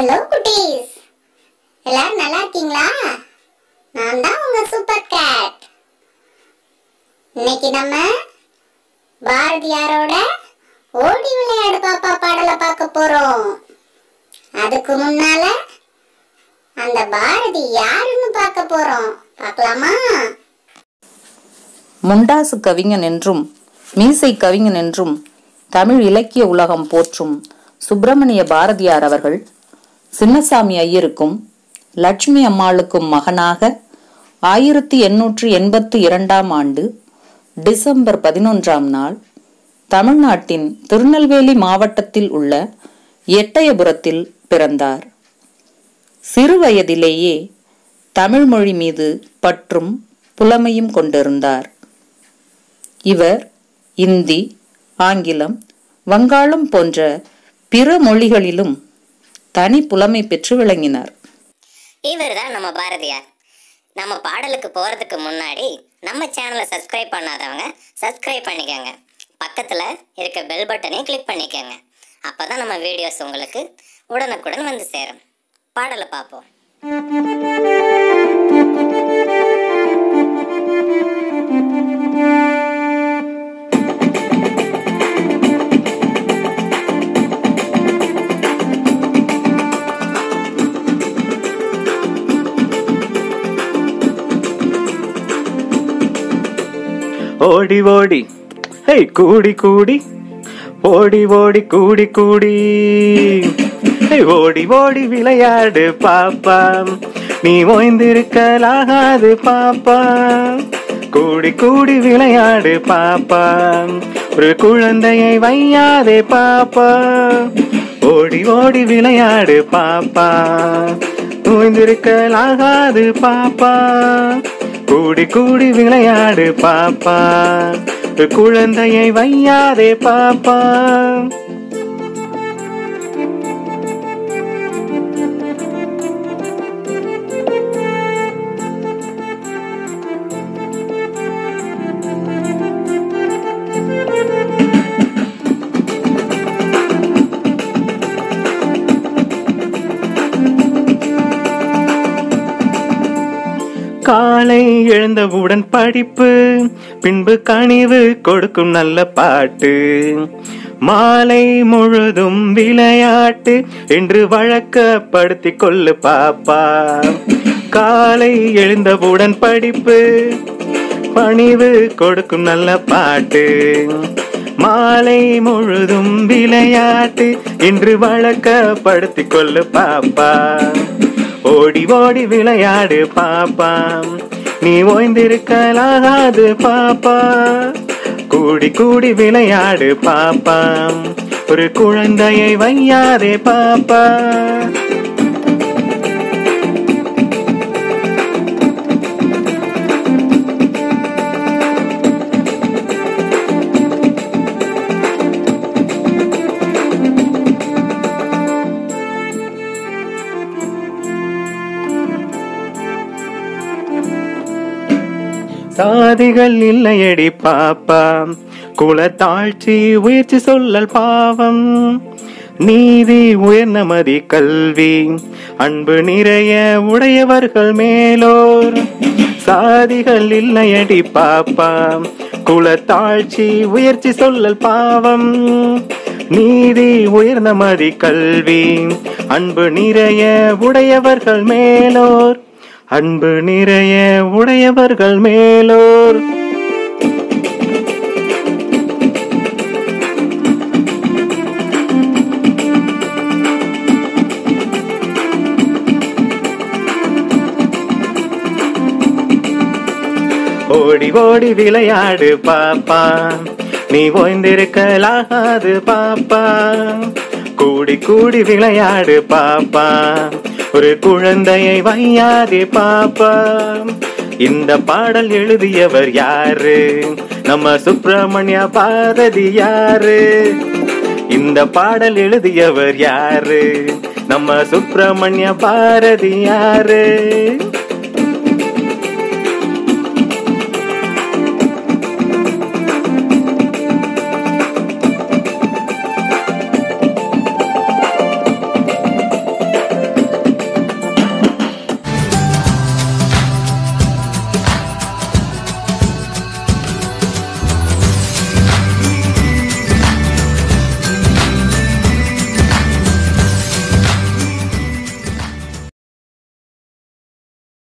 hello குட்டீஸ் எல்லாரும் நல்லா இருக்கீங்களா நான் தான் உங்க சூப்பர் கேட் இன்னைக்கு நம்ம பாரதியாரோட ஓடி விளையாடு பாப்பா பாடலை பார்க்க போறோம் அதுக்கு முன்னால அந்த பாரதி யாருன்னு பார்க்க போறோம் பார்க்கலாமா முண்டாசு கவிஞன் என்றும் மீசை கவிஞன் என்றும் தமிழ் இலக்கிய உலகம் போற்றும் சுப்பிரமணிய பாரதியார் அவர்கள் சின்னசாமி ஐயருக்கும் லட்சுமி அம்மாளுக்கும் மகனாக ஆயிரத்தி எண்ணூற்று எண்பத்தி இரண்டாம் ஆண்டு டிசம்பர் பதினொன்றாம் நாள் தமிழ்நாட்டின் திருநெல்வேலி மாவட்டத்தில் உள்ள எட்டயபுரத்தில் பிறந்தார் சிறுவயதிலேயே தமிழ் மொழி மீது பற்றும் புலமையும் கொண்டிருந்தார் இவர் இந்தி ஆங்கிலம் வங்காளம் போன்ற பிற மொழிகளிலும் தனி புலமை பெற்று விளங்கினார் இவர் தான் நம்ம பாரதியார் நம்ம பாடலுக்கு போகிறதுக்கு முன்னாடி நம்ம சேனலை சப்ஸ்கிரைப் பண்ணாதவங்க சப்ஸ்கிரைப் பண்ணிக்கோங்க பக்கத்தில் இருக்க பெல் பட்டனையும் கிளிக் பண்ணிக்கோங்க அப்போ தான் நம்ம வீடியோஸ் உங்களுக்கு உடனுக்குடன் வந்து சேரும் பாடலை பார்ப்போம் ஓடி ஓடி ஹே கூடி கூடி ஓடி ஓடி கூடி கூடி ஹே ஓடி ஓடி விளையாடு பாப்பா நீ ஓய்ந்திருக்கலாகாது பாப்பா கூடி கூடி விளையாடு பாப்பா ஒரு குழந்தையை வையாதே பாப்பா ஓடி ஓடி விளையாடு பாப்பா ஓய்ந்திருக்கலாகாது பாப்பா கூடி கூடி விளையாடு பாப்பா ஒரு குழந்தையை வையாதே பாப்பா காலை எழுந்தவுடன் படிப்பு பின்பு கனிவு கொடுக்கும் நல்ல பாட்டு மாலை முழுதும் விளையாட்டு என்று வழக்கப்படுத்திக் கொள்ளு பாப்பா காலை எழுந்தவுடன் படிப்பு பணிவு கொடுக்கும் நல்ல பாட்டு மாலை முழுதும் விளையாட்டு என்று வழக்கப்படுத்திக் கொள்ளு பாப்பா ஓடி ஓடி விளையாடு பாப்பா நீ ஓய்ந்திருக்கலாகாது பாப்பா கூடி கூடி விளையாடு பாப்பா ஒரு குழந்தையை வையாதே பாப்பா சாதிகள் இல்லையடி பாப்பா குலத்தாழ்ச்சி உயர்ச்சி சொல்லல் பாவம் நீதி உயர்நமதி கல்வி அன்பு நிறைய உடையவர்கள் மேலோர் சாதிகள் இல்லையடி பாப்பா குலத்தாழ்ச்சி உயர்ச்சி சொல்லல் பாவம் நீதி உயர்ந்தமதி கல்வி அன்பு நிறைய உடையவர்கள் மேலோர் அன்பு நிறைய உடையவர்கள் மேலோர் ஓடி ஓடி விளையாடு பாப்பா நீ ஓய்ந்திருக்கலாகாது பாப்பா கூடி கூடி விளையாடு பாப்பா ஒரு குழந்தையை வையாதே பாப்பா இந்த பாடல் எழுதியவர் யாரு நம்ம சுப்பிரமணிய பாரதி யாரு இந்த பாடல் எழுதியவர் யாரு நம்ம சுப்பிரமணிய பாரதி யாரு